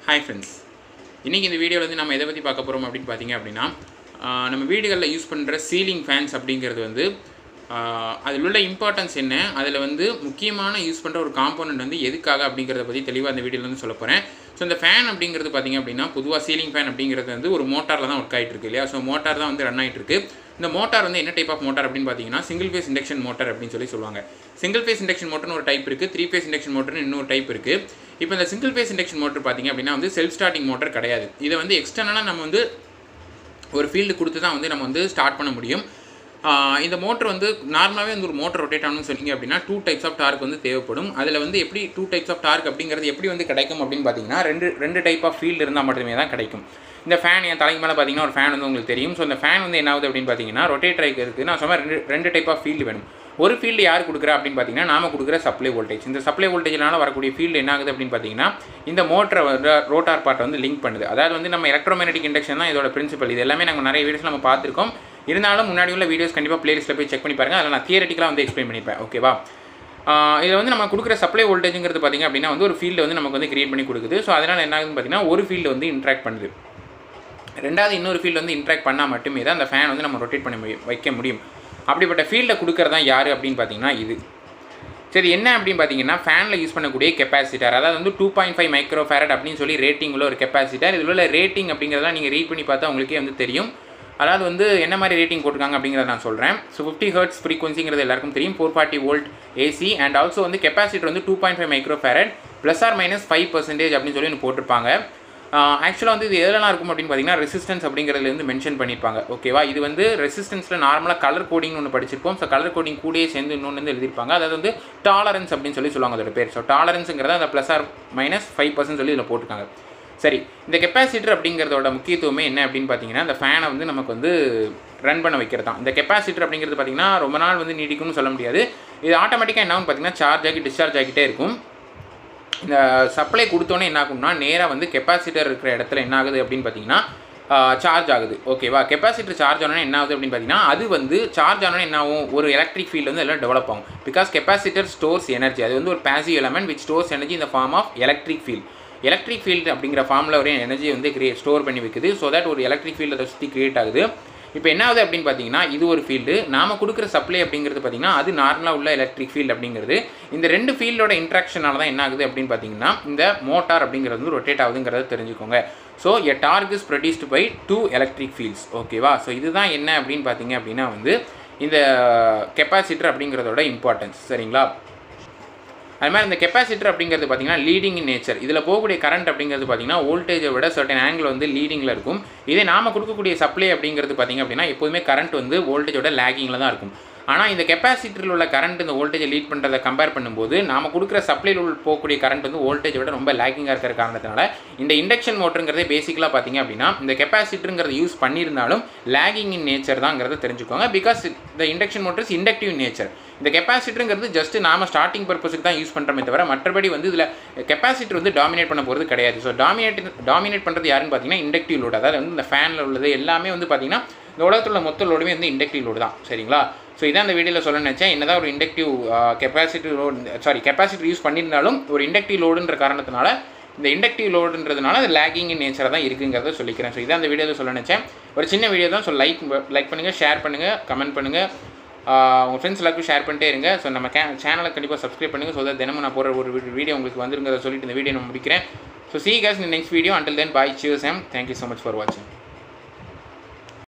hi friends இன்றைக்கி இந்த வீடியோவில் வந்து நம்ம எதை பற்றி பார்க்க போகிறோம் அப்படின்னு பார்த்தீங்க அப்படின்னா ஆஹ் நம்ம வீடுகளில் யூஸ் பண்ணுற சீலிங் ஃபேன்ஸ் அப்படிங்கிறது வந்து ஆஹ் அதில் உள்ள இம்பார்ட்டன்ஸ் என்ன அதில் வந்து முக்கியமான யூஸ் பண்ணுற ஒரு காம்போனன்ட் வந்து எதுக்காக அப்படிங்கிறத பற்றி தெளிவாக அந்த வீடியோவில் வந்து சொல்ல போகிறேன் ஸோ இந்த ஃபேன் அப்படிங்கிறது பார்த்தீங்க அப்படின்னா பொதுவாக சீலிங் ஃபேன் அப்படிங்கிறது வந்து ஒரு மோட்டாரில் தான் ஒர்க் ஆகிட்டு இருக்கு இல்லையா ஸோ மோட்டார் தான் வந்து ரன் ஆகிட்டு இருக்கு இந்த மோட்டார் வந்து என்ன டைப் ஆஃப் மோட்டார் அப்படின்னு பார்த்தீங்கன்னா சிங்கிள் ஃபேஸ் இண்டக்ஷன் மோட்டார் அப்படின்னு சொல்லி சொல்லுவாங்க சிங்கிள் ஃபேஸ் இண்டக்ஷன் மோட்டர்னு ஒரு டைப் இருக்குது த்ரீ ஃபேஸ் இண்டக்ஷன் மோட்டர்னு இன்னொரு டைப் இருக்குது இப்போ இந்த சிங்கிள் ஃபேஸ் இண்டக்ஷன் மோட்டர் பார்த்தீங்க அப்படின்னா வந்து செல்ஃப் ஸ்டார்டிங் மோட்டர் கிடையாது இதை வந்து எக்ஸ்டர்னலாக நம்ம வந்து ஒரு ஃபீல்டு கொடுத்து தான் வந்து நம்ம வந்து ஸ்டார்ட் பண்ண முடியும் ஆஹ் இந்த மோட்டர் வந்து நார்மலாகவே வந்து ஒரு மோட்டர் ரொட்டேட் ஆகணும்னு சொன்னீங்க அப்படின்னா டூ டைப்ஸ் ஆஃப் டார்க் வந்து தேவைப்படும் அதில் வந்து எப்படி டூ டைப்ஸ் ஆஃப் டார்க் அப்படிங்கிறது எப்படி வந்து கிடைக்கும் அப்படின்னு பார்த்தீங்கன்னா ரெண்டு ரெண்டு டைப் ஆஃப் ஃபீல்டு இருந்தால் மட்டுமே தான் கிடைக்கும் இந்த ஃபேன் என் தலைக்கு மேலே பார்த்தீங்கன்னா ஒரு ஃபேன் வந்து உங்களுக்கு தெரியும் ஸோ இந்த ஃபேன் வந்து என்ன ஆகுது அப்படின்னு பார்த்தீங்கன்னா ரொட்டேட் ஆகி இருக்குது நான் சொன்ன ரெண்டு ரெண்டு டைப் ஆஃப் ஃபீல்டு வேணும் ஒரு ஃபீல்டு யார் கொடுக்குறா அப்படின்னு பார்த்தீங்கன்னா நாம கொடுக்குற சப்ளை வோல்டேஜ் இந்த சப்ளை வோல்டேஜ்னால வரக்கூடிய ஃபீல்டு என்ன ஆகுது அப்படின்னு பார்த்தீங்கன்னா இந்த மோட்டரை வந்து ரோட்டார் பார்ட்டை வந்து லிங்க் பண்ணுது அதாவது வந்து நம்ம எலக்ட்ரோமேட்டிக் இண்டக்ஷன் தான் இதோட பிரின்சிபல் இது எல்லாமே நாங்கள் நிறைய வீடியோஸ் நம்ம பார்த்துருக்கோம் இருந்தாலும் முன்னாடி உள்ள வீடியோஸ் கண்டிப்பாக பிளேலிஸ்ட்டில் போய் செக் பண்ணி பாருங்கள் அதில் நான் தியரட்டிக்கலாக வந்து எக்ஸ்பிளைன் பண்ணிப்பேன் ஓகேவா இதில் வந்து நம்ம கொடுக்குற சப்ளை வோல்டேஜுங்கிறது பார்த்திங்க அப்படின்னா வந்து ஒரு ஃபீல்டு வந்து நமக்கு வந்து கிரியேட் பண்ணி கொடுக்குது ஸோ அதனால் என்ன ஆகுதுன்னு பார்த்தீங்கன்னா ஒரு ஃபீல்டு வந்து இன்ட்ராக்ட் பண்ணுது ரெண்டாவது இன்னொரு ஃபீல்டு வந்து இன்ட்ராக்ட் பண்ணால் மட்டுமே தான் அந்த ஃபேன் வந்து நம்ம ரொட்டேட் பண்ணி முடியும் வைக்க முடியும் அப்படிப்பட்ட ஃபீல்டை கொடுக்குறது தான் யார் அப்படின்னு பார்த்தீங்கன்னா இது சரி என்ன அப்படின்னு பார்த்தீங்கன்னா ஃபேனில் யூஸ் பண்ணக்கூடிய கெப்பாசிட்டர் அதாவது வந்து two point five micro farad அப்படின்னு சொல்லி ரேட்டிங் உள்ள ஒரு கெப்பாசிட்டர் இதில் உள்ள ரேட்டிங் அப்படிங்கிறதெல்லாம் நீங்கள் ரீட் பண்ணி பார்த்தா உங்களுக்கே வந்து தெரியும் அதாவது வந்து என்ன மாதிரி ரேட்டிங் போட்டிருக்காங்க அப்படிங்கிறத நான் சொல்கிறேன் ஸோ ஃபிஃப்டி ஹர்ட்ஸ் ஃப்ரீக்வன்சிங்கிறது எல்லாருக்கும் தெரியும் four forty volt AC and also வந்து கெப்பாசிட்டர் வந்து two point five micro farad plus or minus five percentage அப்படின்னு சொல்லி ஒன்று போட்டிருப்பாங்க ஆக்சுவலாக வந்து இது எதெல்லாம் இருக்கும் அப்படின்னு பார்த்தீங்கன்னா ரெசிஸ்டன்ஸ் அப்படிங்கிறதுல வந்து மென்ஷன் பண்ணியிருப்பாங்க ஓகேவா இது வந்து ரெசிஸ்டன்ஸில் நார்மலாக கலர் கோடிங் ஒன்று படிச்சிருப்போம் ஸோ கலர் கோடிங் கூடயே சேர்ந்து இன்னொன்று வந்து எழுதியிருப்பாங்க அதாவது வந்து டாலரன்ஸ் அப்படின்னு சொல்லி சொல்லுவாங்க அதோட பேர் ஸோ டாலரன்ஸுங்கிறத அந்த plus or minus five percent சொல்லி இதில் போட்டிருக்காங்க சரி இந்த கெப்பாசிட்டர் அப்படிங்கிறதோட முக்கியத்துவமே என்ன அப்படின்னு பார்த்தீங்கன்னா இந்த ஃபேனை வந்து நமக்கு வந்து ரன் பண்ண வைக்கிறது தான் இந்த கெப்பாசிட்டர் அப்படிங்கிறது பார்த்தீங்கன்னா ரொம்ப நாள் வந்து நீடிக்கும்னு சொல்ல முடியாது இது ஆட்டோமேட்டிக்காக என்ன பார்த்தீங்கன்னா சார்ஜ் ஆகி டிஸ்சார்ஜ் ஆகிட்டே இருக்கும் இந்த சப்ளை கொடுத்தோன்னே என்ன ஆகும்னா நேராக வந்து கெப்பாசிட்டர் இருக்கிற இடத்துல என்ன ஆகுது அப்படின்னு பார்த்தீங்கன்னா சார்ஜ் ஆகுது ஓகேவா கெப்பாசிட்டர் சார்ஜ் ஆனோடனே என்ன ஆகுது அப்படின்னு பார்த்தீங்கன்னா அது வந்து சார்ஜ் ஆனோடனே என்ன ஆகும் ஒரு எலக்ட்ரிக் ஃபீல்டு வந்து எல்லாம் டெவலப் ஆகும் பிகாஸ் கெப்பாசிட்டர் ஸ்டோர்ஸ் எனர்ஜி அது வந்து ஒரு passive element which stores energy இந்த form of electric field electric field அப்படிங்கிற ஃபார்மில் ஒரு எனர்ஜி வந்து கிரியே ஸ்டோர் பண்ணி வைக்குது ஸோ தட் ஒரு எலக்ட்ரிக் ஃபீல்டு அதை சுற்றி கிரியேட் ஆகுது இப்போ என்ன ஆகுது அப்படின்னு பார்த்தீங்கன்னா இது ஒரு ஃபீல்டு நாம கொடுக்குற சப்ளை அப்படிங்கிறது பார்த்தீங்கன்னா அது நார்மலாக உள்ள எலக்ட்ரிக் ஃபீல்டு அப்படிங்கிறது இந்த ரெண்டு ஃபீல்டோட இன்ட்ராக்ஷனால தான் என்ன ஆகுது அப்படின்னு பார்த்தீங்கன்னா இந்த மோட்டார் அப்படிங்கிறது வந்து ரொட்டேட் ஆகுதுங்கிறத தெரிஞ்சுக்கோங்க so a torque is produced by two electric fields ஓகேவா ஸோ இதுதான் என்ன அப்படின்னு பார்த்தீங்க அப்படின்னா வந்து இந்த கெப்பாசிட்டர் அப்படிங்கிறதோட இம்பார்ட்டன்ஸ் சரிங்களா அது மாதிரி இந்த கெப்பாசிட்டர் அப்படிங்கிறது பார்த்தீங்கன்னா லீடிங் இன் நேச்சர் இதில் போகக்கூடிய கரண்ட் அப்படிங்கிறது பார்த்தீங்கன்னா வோல்டேஜை விட சர்டன் ஆங்கிள் வந்து லீடிங்கில் இருக்கும் இதே நாம கொடுக்கக்கூடிய சப்ளை அப்படிங்கிறது பார்த்தீங்க அப்படின்னா எப்போதுமே கரண்ட் வந்து வோல்டேஜோட லேகிங்கில் தான் இருக்கும் ஆனால் இந்த கெப்பாசிட்டரில் உள்ள கரண்ட் இந்த வோல்டேஜை லீட் பண்ணுறதை கம்பேர் பண்ணும்போது நாம கொடுக்குற சப்ளையில் உள்ள போகக்கூடிய கரண்ட் வந்து வோல்டேஜை விட ரொம்ப லேக்கிங்காக இருக்கிற காரணத்தினால இந்த இண்டக்ஷன் மோட்டருங்கிறதே பேசிக்கலாக பார்த்தீங்க அப்படின்னா இந்த கெப்பாசிட்டருங்கிறத யூஸ் பண்ணியிருந்தாலும் லேகிங் இன் நேச்சர் தாங்கிறத தெரிஞ்சுக்கோங்க பிகாஸ் இந்த induction motors inductive in nature இந்த கெப்பாசிட்டருங்கிறது ஜஸ்ட் நாம ஸ்டார்டிங் பர்பஸுக்கு தான் யூஸ் பண்ணுறமே தவிர மற்றபடி வந்து இதில் கெப்பாசிட்டர் வந்து டாமினேட் பண்ண போகிறது கிடையாது ஸோ டாமினேட் டாமினேட் பண்ணுறது யாருன்னு பார்த்தீங்கன்னா இண்டக்டிவ் லோடு அதாவது வந்து இந்த ஃபேனில் உள்ளது எல்லாமே வந்து பார்த்தீங்கன்னா இந்த உலகத்தில் உள்ள மொத்த லோடுமே வந்து இண்டக்டிவ் லோடு தான் சரிங்களா ஸோ இதான் இந்த வீடியோவில் சொல்ல நினச்சேன் என்னதான் ஒரு inductive capacity load sorry capacity use பண்ணியிருந்தாலும் ஒரு இண்டக்டிவ் லோடுன்ற காரணத்தினால இந்த இண்டக்டிவ் லோடுன்றதுனால அது லேகிங் இன் நேச்சர் தான் இருக்குங்கிறத சொல்லிக்கிறேன் ஸோ இதான் அந்த வீடியோவில் சொல்ல நினச்சேன் ஒரு சின்ன வீடியோ தான் ஸோ லைக் லைக் பண்ணுங்கள் ஷேர் பண்ணுங்கள் கமெண்ட் பண்ணுங்கள் உங்கள் ஃப்ரெண்ட்ஸ் எல்லாருக்கும் ஷேர் பண்ணிட்டே இருங்க ஸோ நம்ம கே சேனலை கண்டிப்பாக சப்ஸ்கிரைப் பண்ணுங்கள் ஸோ தினமும் நான் போகிற ஒரு வீடியோ உங்களுக்கு வந்துருங்கிறத சொல்லிட்டு இந்த வீடியோ நான் முடிக்கிறேன் so see guys next video until then bye cheers எம் தேங்க்யூ ஸோ மச் ஃபார் வாட்சிங்